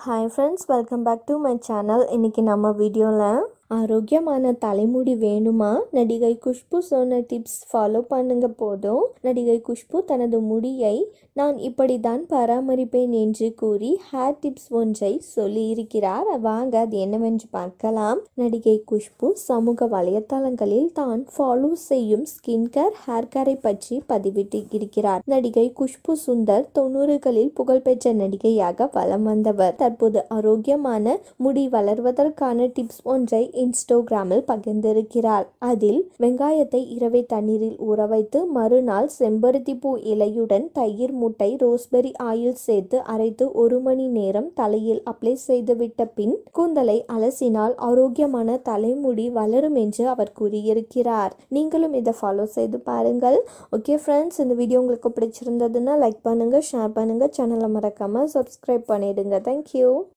hi friends welcome back to my channel இன்றைக்கி நம்ம வீடியோவில் ஆரோக்கியமான தலைமுடி வேணுமா நடிகை குஷ்பு சொன்ன டிப்ஸ் ஃபாலோ பண்ணுங்க போதும் நடிகை குஷ்பு தனது முடியை நான் இப்படித்தான் பராமரிப்பேன் என்று கூறி ஹேர் டிப்ஸ் ஒன்றை சொல்லியிருக்கிறார் வாங்க அது என்னவென்று பார்க்கலாம் நடிகை குஷ்பு சமூக வலைத்தளங்களில் தான் ஃபாலோ செய்யும் ஸ்கின் கேர் ஹேர் கேரை பற்றி பதிவிட்டு இருக்கிறார் நடிகை குஷ்பு சுந்தர் தொண்ணூறுகளில் புகழ்பெற்ற நடிகையாக வலம் வந்தவர் தற்போது ஆரோக்கியமான முடி வளர்வதற்கான டிப்ஸ் ஒன்றை இன்ஸ்டாகிராமில் பகிர்ந்திருக்கிறார் அதில் வெங்காயத்தை இரவை தண்ணீரில் ஊற வைத்து மறுநாள் செம்பருத்தி பூ இலையுடன் தயிர் முட்டை ரோஸ்பெரி ஆயில் சேர்த்து அரைத்து ஒரு மணி நேரம் தலையில் அப்ளை செய்துவிட்ட பின் கூந்தலை அலசினால் ஆரோக்கியமான தலைமுடி வளரும் என்று அவர் கூறியிருக்கிறார் நீங்களும் இதை ஃபாலோ செய்து பாருங்கள் ஓகே ஃப்ரெண்ட்ஸ் இந்த வீடியோ உங்களுக்கு பிடிச்சிருந்ததுன்னா லைக் பண்ணுங்க ஷேர் பண்ணுங்க சேனலை மறக்காம சப்ஸ்கிரைப் பண்ணிடுங்க தேங்க்யூ